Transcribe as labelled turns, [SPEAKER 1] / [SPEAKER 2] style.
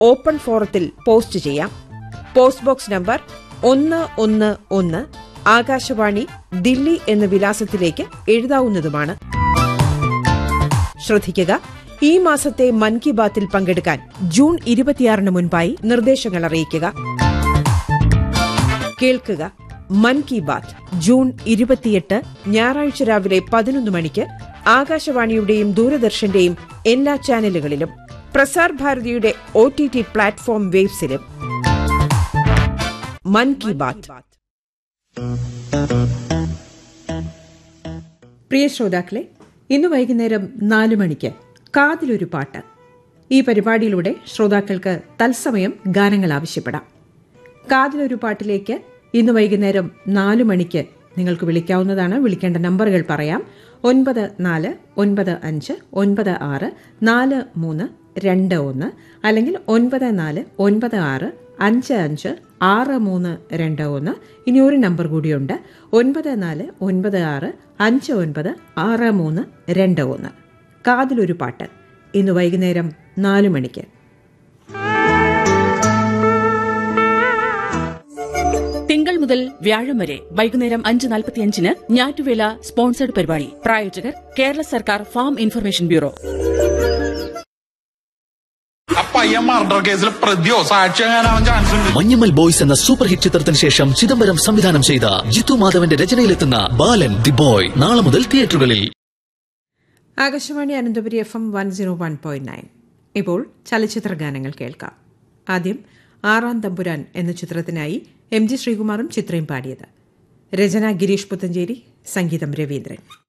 [SPEAKER 1] open ഫോറത്തിൽ post ചെയ്യാം post box number ഒന്ന് ഒന്ന് ഒന്ന് ആകാശവാണി ദില്ലി എന്ന വിലാസത്തിലേക്ക് എഴുതാവുന്നതുമാണ് ശ്രദ്ധിക്കുക ഈ മാസത്തെ മൻ കി ബാത്തിൽ പങ്കെടുക്കാൻ ജൂൺ ഇരുപത്തിയാറിന് മുൻപായി നിർദ്ദേശങ്ങൾ അറിയിക്കുക കേൾക്കുക മൻ കി ബാത്ത് ജൂൺ ഇരുപത്തിയെട്ട് ഞായറാഴ്ച രാവിലെ പതിനൊന്ന് മണിക്ക് ആകാശവാണിയുടെയും ദൂരദർശന്റെയും എല്ലാ ചാനലുകളിലും പ്രസാർ ഭാരതിയുടെ ഒ ടി ടി പ്ലാറ്റ്ഫോം വേബ്സിലും മൻ കി ബാത്ത് പ്രിയ ശ്രോതാക്കളെ ഇന്ന് വൈകുന്നേരം നാലു മണിക്ക് കാതിലൊരു പാട്ട് ഈ പരിപാടിയിലൂടെ ശ്രോതാക്കൾക്ക് തത്സമയം ഗാനങ്ങൾ ആവശ്യപ്പെടാം കാതിലൊരു പാട്ടിലേക്ക് ഇന്ന് വൈകുന്നേരം നാലു മണിക്ക് നിങ്ങൾക്ക് വിളിക്കാവുന്നതാണ് വിളിക്കേണ്ട നമ്പറുകൾ പറയാം ഒൻപത് നാല് ഒൻപത് അഞ്ച് ഒൻപത് ആറ് നാല് മൂന്ന് രണ്ട് ഒന്ന് അല്ലെങ്കിൽ ഒൻപത് നാല് ഒൻപത് ആറ് അഞ്ച് അഞ്ച് ആറ് മൂന്ന് രണ്ട് ഒന്ന് ഇനി ഒരു നമ്പർ കൂടിയുണ്ട് ഒൻപത് നാല് ഒൻപത് ആറ് അഞ്ച് ഒൻപത് ആറ് മൂന്ന് രണ്ട് ഒന്ന് കാതിലൊരു പാട്ട് ഇന്ന് വൈകുന്നേരം നാലു മണിക്ക്
[SPEAKER 2] തിങ്കൾ മുതൽ വ്യാഴം വരെ വൈകുന്നേരം അഞ്ച് നാൽപ്പത്തിയഞ്ചിന് ഞാറ്റുവേല സ്പോൺസേഡ് പരിപാടി പ്രായോജകർ കേരള സർക്കാർ ഫാം ഇൻഫർമേഷൻ ബ്യൂറോ
[SPEAKER 3] ആ പയ്യൻ മർഡർ കേസിൽ പ്രതിയോ സാക്ഷിയാകാനാവാൻ ചാൻസ് ഉണ്ട്
[SPEAKER 4] മഞ്ഞമ്മൽ ബോയ്സ് എന്ന സൂപ്പർ ഹിറ്റ് ചിത്രത്തിന് ശേഷം ചിദംബരം സംവിധാനം ചെയ്ത ജിത്തു മാധവന്റെ രചനയിലെത്തുന്ന ബാലൻ ദി ബോയ് നാളെ മുതൽ തിയേറ്ററുകളിൽ
[SPEAKER 1] Akashvani Ananthapuri F M one zero one point nine ഇപ്പോൾ ചലച്ചിത്ര ഗാനങ്ങൾ കേൾക്കാം ആദ്യം ആറാം തമ്പുരാൻ എന്ന ചിത്രത്തിനായി എം ജി ശ്രീകുമാറും ചിത്രയും പാടിയത് രചന ഗിരീഷ് പുത്തഞ്ചേരി സംഗീതം രവീന്ദ്രൻ